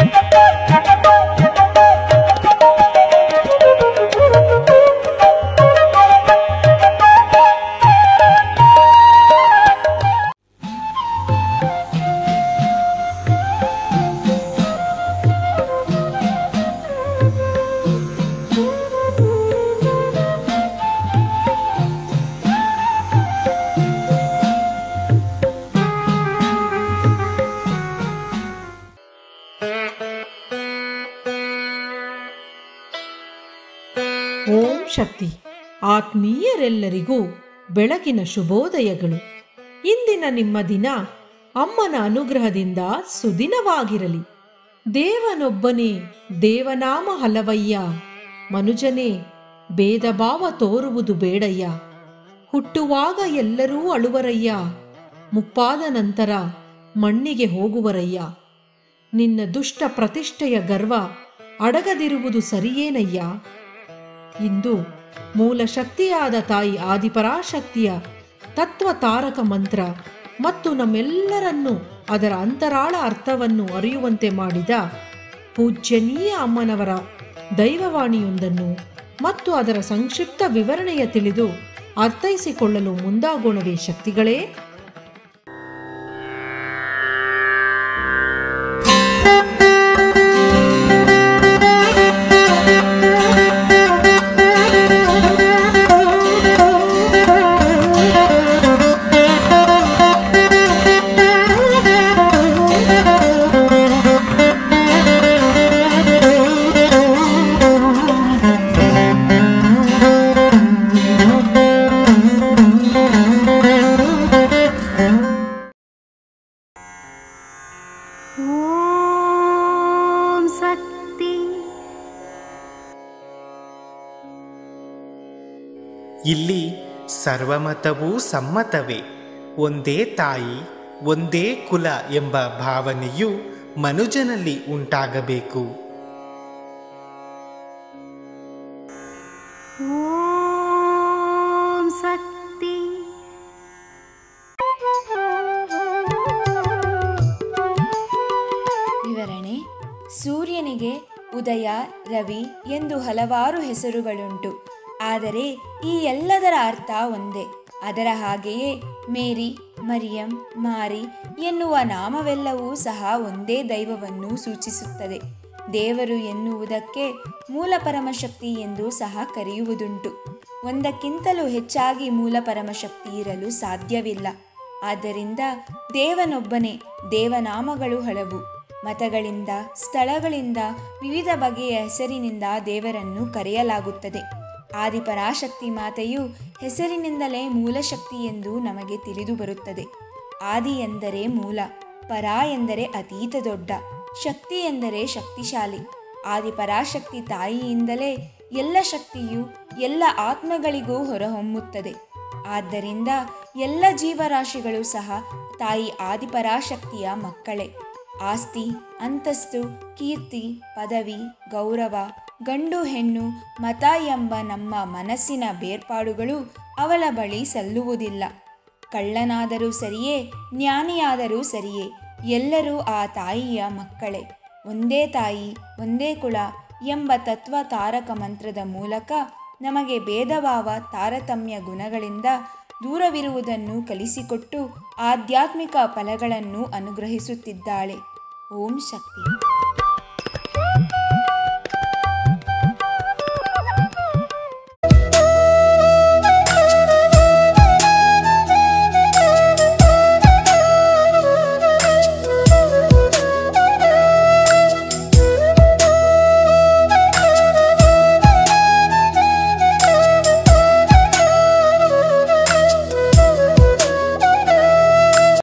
ಓಂ ಶಕ್ತಿ ಆತ್ಮೀಯರೆಲ್ಲರಿಗೂ ಬೆಳಗಿನ ಶುಭೋದಯಗಳು ಇಂದಿನ ನಿಮ್ಮ ದಿನ ಅಮ್ಮನ ಅನುಗ್ರಹದಿಂದ ಸುದಿನವಾಗಿರಲಿ ದೇವನೊಬ್ಬನೇ ದೇವನಾಮ ಹಲವಯ್ಯ ಮನುಜನೇ ಭೇದ ಭಾವ ತೋರುವುದು ಬೇಡಯ್ಯ ಹುಟ್ಟುವಾಗ ಎಲ್ಲರೂ ಅಳುವರಯ್ಯ ಮುಪ್ಪಾದ ನಂತರ ಮಣ್ಣಿಗೆ ಹೋಗುವರಯ್ಯ ನಿನ್ನ ದುಷ್ಟ ಪ್ರತಿಷ್ಠೆಯ ಗರ್ವ ಅಡಗದಿರುವುದು ಸರಿಯೇನಯ್ಯ ಇಂದು ಮೂಲ ಶಕ್ತಿಯಾದ ತಾಯಿ ಆದಿಪರಾಶಕ್ತಿಯ ತತ್ವ ತಾರಕ ಮಂತ್ರ ಮತ್ತು ನಮ್ಮೆಲ್ಲರನ್ನೂ ಅದರ ಅಂತರಾಳ ಅರ್ಥವನ್ನು ಅರಿಯುವಂತೆ ಮಾಡಿದ ಪೂಜ್ಯನೀಯ ಅಮ್ಮನವರ ದೈವವಾಣಿಯೊಂದನ್ನು ಮತ್ತು ಅದರ ಸಂಕ್ಷಿಪ್ತ ವಿವರಣೆಯ ತಿಳಿದು ಅರ್ಥೈಸಿಕೊಳ್ಳಲು ಮುಂದಾಗೋಣವೇ ಶಕ್ತಿಗಳೇ ॐ शक्ति ಇಲ್ಲಿ ಸರ್ವಮತವೂ ಸಮ್ಮತವೇ ಒಂದೇ ತಾಯಿ ಒಂದೇ ಕುಲ ಎಂಬ ಭಾವನೆಯು ಮನುಜನಲ್ಲಿ ಉಂಟಾಗಬೇಕು ॐ शक्ति ವಿವರಣೆ ಸೂರ್ಯನಿಗೆ ಉದಯ ರವಿ ಎಂದು ಹಲವಾರು ಹೆಸರುಗಳುಂಟು ಆದರೆ ಈ ಎಲ್ಲದರ ಅರ್ಥ ಒಂದೇ ಅದರ ಹಾಗೆಯೇ ಮೇರಿ ಮರಿಯಂ ಮಾರಿ ಎನ್ನುವ ನಾಮವೆಲ್ಲವೂ ಸಹ ಒಂದೇ ದೈವವನ್ನು ಸೂಚಿಸುತ್ತದೆ ದೇವರು ಎನ್ನುವುದಕ್ಕೆ ಮೂಲ ಪರಮಶಕ್ತಿ ಎಂದು ಸಹ ಕರೆಯುವುದುಂಟು ಒಂದಕ್ಕಿಂತಲೂ ಹೆಚ್ಚಾಗಿ ಮೂಲ ಪರಮಶಕ್ತಿ ಇರಲು ಸಾಧ್ಯವಿಲ್ಲ ಆದ್ದರಿಂದ ದೇವನೊಬ್ಬನೇ ದೇವನಾಮಗಳು ಹಲವು ಮತಗಳಿಂದ ಸ್ಥಳಗಳಿಂದ ವಿವಿಧ ಬಗೆಯ ಹೆಸರಿನಿಂದ ದೇವರನ್ನು ಕರೆಯಲಾಗುತ್ತದೆ ಆದಿಪರಾಶಕ್ತಿ ಮಾತೆಯು ಹೆಸರಿನಿಂದಲೇ ಮೂಲಶಕ್ತಿ ಎಂದು ನಮಗೆ ತಿಳಿದು ಬರುತ್ತದೆ ಆದಿ ಎಂದರೆ ಮೂಲ ಪರ ಎಂದರೆ ಅತೀತ ದೊಡ್ಡ ಶಕ್ತಿ ಎಂದರೆ ಶಕ್ತಿಶಾಲಿ ಆದಿಪರಾಶಕ್ತಿ ತಾಯಿಯಿಂದಲೇ ಎಲ್ಲ ಶಕ್ತಿಯು ಎಲ್ಲ ಆತ್ಮಗಳಿಗೂ ಹೊರಹೊಮ್ಮುತ್ತದೆ ಆದ್ದರಿಂದ ಎಲ್ಲ ಜೀವರಾಶಿಗಳು ಸಹ ತಾಯಿ ಆದಿಪರಾಶಕ್ತಿಯ ಮಕ್ಕಳೇ ಆಸ್ತಿ ಅಂತಸ್ತು ಕೀರ್ತಿ ಪದವಿ ಗೌರವ ಗಂಡು ಹೆಣ್ಣು ಮತ ಎಂಬ ನಮ್ಮ ಮನಸ್ಸಿನ ಬೇರ್ಪಾಡುಗಳು ಅವಳ ಬಳಿ ಸಲ್ಲುವುದಿಲ್ಲ ಕಳ್ಳನಾದರೂ ಸರಿಯೇ ಜ್ಞಾನಿಯಾದರೂ ಸರಿಯೇ ಎಲ್ಲರೂ ಆ ತಾಯಿಯ ಮಕ್ಕಳೇ ಒಂದೇ ತಾಯಿ ಒಂದೇ ಕುಳ ಎಂಬ ತತ್ವ ತಾರಕ ಮಂತ್ರದ ಮೂಲಕ ನಮಗೆ ಭೇದಭಾವ ತಾರತಮ್ಯ ಗುಣಗಳಿಂದ ದೂರವಿರುವುದನ್ನು ಕಲಿಸಿಕೊಟ್ಟು ಆಧ್ಯಾತ್ಮಿಕ ಫಲಗಳನ್ನು ಅನುಗ್ರಹಿಸುತ್ತಿದ್ದಾಳೆ ಓಂ ಶಕ್ತಿ